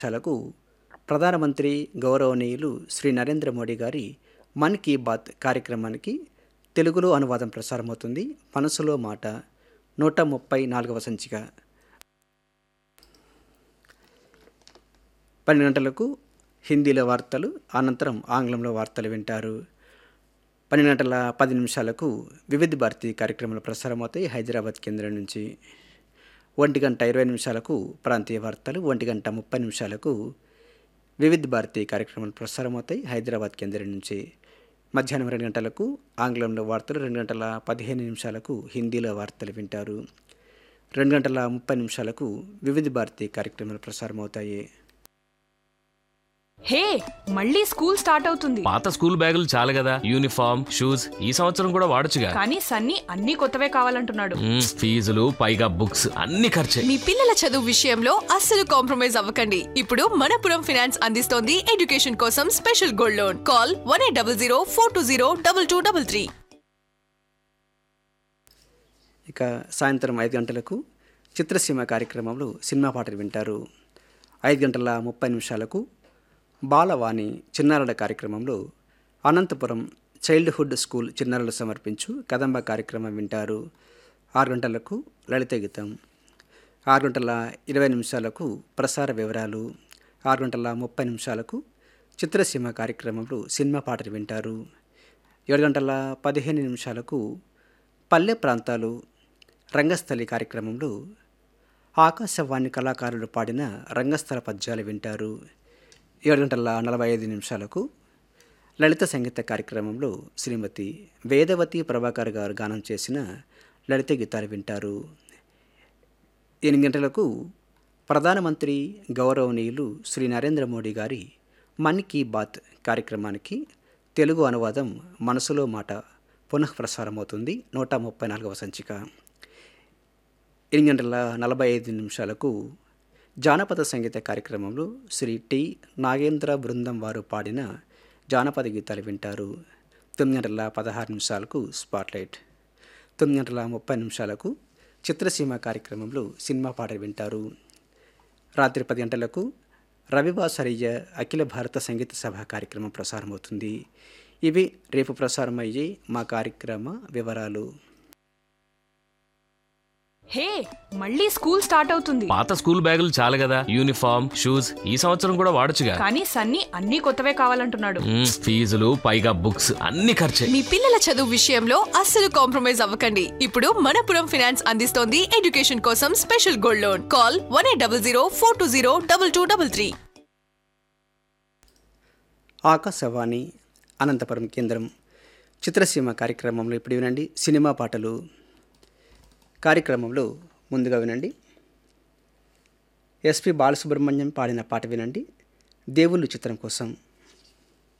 లకు ప్రధానమంత్రి గౌరవనీయులు శ్రీ నరేంద్ర మోడీ గారి మన్ కీ బాత్ కార్యక్రమానికి తెలుగులో అనువాదం ప్రసారమవుతుంది మనసులో మాట నూట ముప్పై నాలుగవ సంచిక పన్నెండు గంటలకు హిందీలో వార్తలు అనంతరం ఆంగ్లంలో వార్తలు వింటారు పన్నెండు గంటల పది నిమిషాలకు వివిధ భారతి కార్యక్రమాలు ప్రసారమవుతాయి హైదరాబాద్ కేంద్రం నుంచి ఒంటి గంట ఇరవై నిమిషాలకు ప్రాంతీయ వార్తలు ఒంటి గంట ముప్పై నిమిషాలకు వివిధ భారతి కార్యక్రమాలు ప్రసారమవుతాయి హైదరాబాద్ కేంద్రం నుంచి మధ్యాహ్నం రెండు గంటలకు ఆంగ్లంలో వార్తలు రెండు గంటల పదిహేను నిమిషాలకు హిందీలో వార్తలు వింటారు రెండు గంటల ముప్పై నిమిషాలకు వివిధ భారతి కార్యక్రమాలు ప్రసారమవుతాయి హే మళ్ళీ స్కూల్ స్టార్ట్ అవుతుంది పాత స్కూల్ బ్యాగులు చాలు కదా యూనిఫామ్ షూస్ ఈ సంవత్సరం కూడా వాడొచ్చుగా కానీ సన్నీ అన్ని కొత్తవే కావాలంటున్నాడు మ్మ్, ఫీజులు పైగా బుక్స్ అన్ని ఖర్చే మీ పిల్లల చదువు విషయంలో అస్సలు కాంప్రమైజ్ అవ్వకండి ఇప్పుడు మనపురం ఫినాన్స్ అందిస్తోంది ఎడ్యుకేషన్ కోసం special gold loan call one eight double zero four two zero double two double three ఇక సాయంత్రం ఐదు గంటలకు చిత్రసీమ కార్యక్రమంలో సినిమా పాటలు వింటారు ఐదు గంటల ముప్పై నిమిషాలకు బాలవాణి చిన్నారుల కార్యక్రమంలో అనంతపురం చైల్డ్హుడ్ స్కూల్ చిన్నారులు సమర్పించు కదంబ కార్యక్రమం వింటారు ఆరు గంటలకు లలిత గీతం ఆరు గంటల ఇరవై నిమిషాలకు ప్రసార వివరాలు ఆరు గంటల ముప్పై నిమిషాలకు చిత్రసీమ కార్యక్రమంలో సినిమా పాటలు వింటారు ఏడు గంటల పదిహేను నిమిషాలకు పల్లె ప్రాంతాలు రంగస్థలి కార్యక్రమంలో ఆకాశవాణి కళాకారులు పాడిన రంగస్థల పద్యాలు వింటారు ఏడు గంటల నలభై ఐదు నిమిషాలకు లలిత సంగీత కార్యక్రమంలో శ్రీమతి వేదవతి ప్రభాకర్ గారు గానం చేసిన లలిత గీతాలు వింటారు ఎనిమిది గంటలకు ప్రధానమంత్రి గౌరవనీయులు శ్రీ నరేంద్ర మోడీ గారి మన్ కీ బాత్ కార్యక్రమానికి తెలుగు అనువాదం మనసులో మాట పునఃప్రసారమవుతుంది నూట ముప్పై నాలుగవ సంచిక ఎనిమిది గంటల నలభై ఐదు నిమిషాలకు జానపద సంగీత కార్యక్రమంలో శ్రీ టి నాగేంద్ర బృందం వారు పాడిన జానపద గీతాలు వింటారు తొమ్మిది గంటల పదహారు నిమిషాలకు స్పాట్లైట్ తొమ్మిది గంటల ముప్పై నిమిషాలకు చిత్రసీమ కార్యక్రమంలో సినిమా పాటలు వింటారు రాత్రి పది గంటలకు రవివాసరయ్య అఖిల భారత సంగీత సభ కార్యక్రమం ప్రసారమవుతుంది ఇవి రేపు ప్రసారమయ్యే మా కార్యక్రమ వివరాలు హే మళ్ళీ స్కూల్ స్టార్ట్ అవుతుంది పాత స్కూల్ బ్యాగులు చాలు కదా యూనిఫామ్ షూస్ ఈ సంవత్సరం కూడా వాడొచ్చుగా కానీ సన్నీ అన్ని కొత్తవే కావాలంటున్నాడు మ్మ్, ఫీజులు పైగా బుక్స్ అన్ని ఖర్చే మీ పిల్లల చదువు విషయంలో అస్సలు కాంప్రమైజ్ అవ్వకండి ఇప్పుడు మనపురం ఫినాన్స్ అందిస్తోంది ఎడ్యుకేషన్ కోసం special gold loan call one eight double zero four two zero double two double three Akashvani Anantapuram కేంద్రం చిత్రసీమ కార్యక్రమంలో ఇప్పుడు వినండి సినిమా పాటలు కార్యక్రమంలో ముందుగా వినండి ఎస్పి బాలసుబ్రహ్మణ్యం పాడిన పాట వినండి దేవుళ్ళు చిత్రం కోసం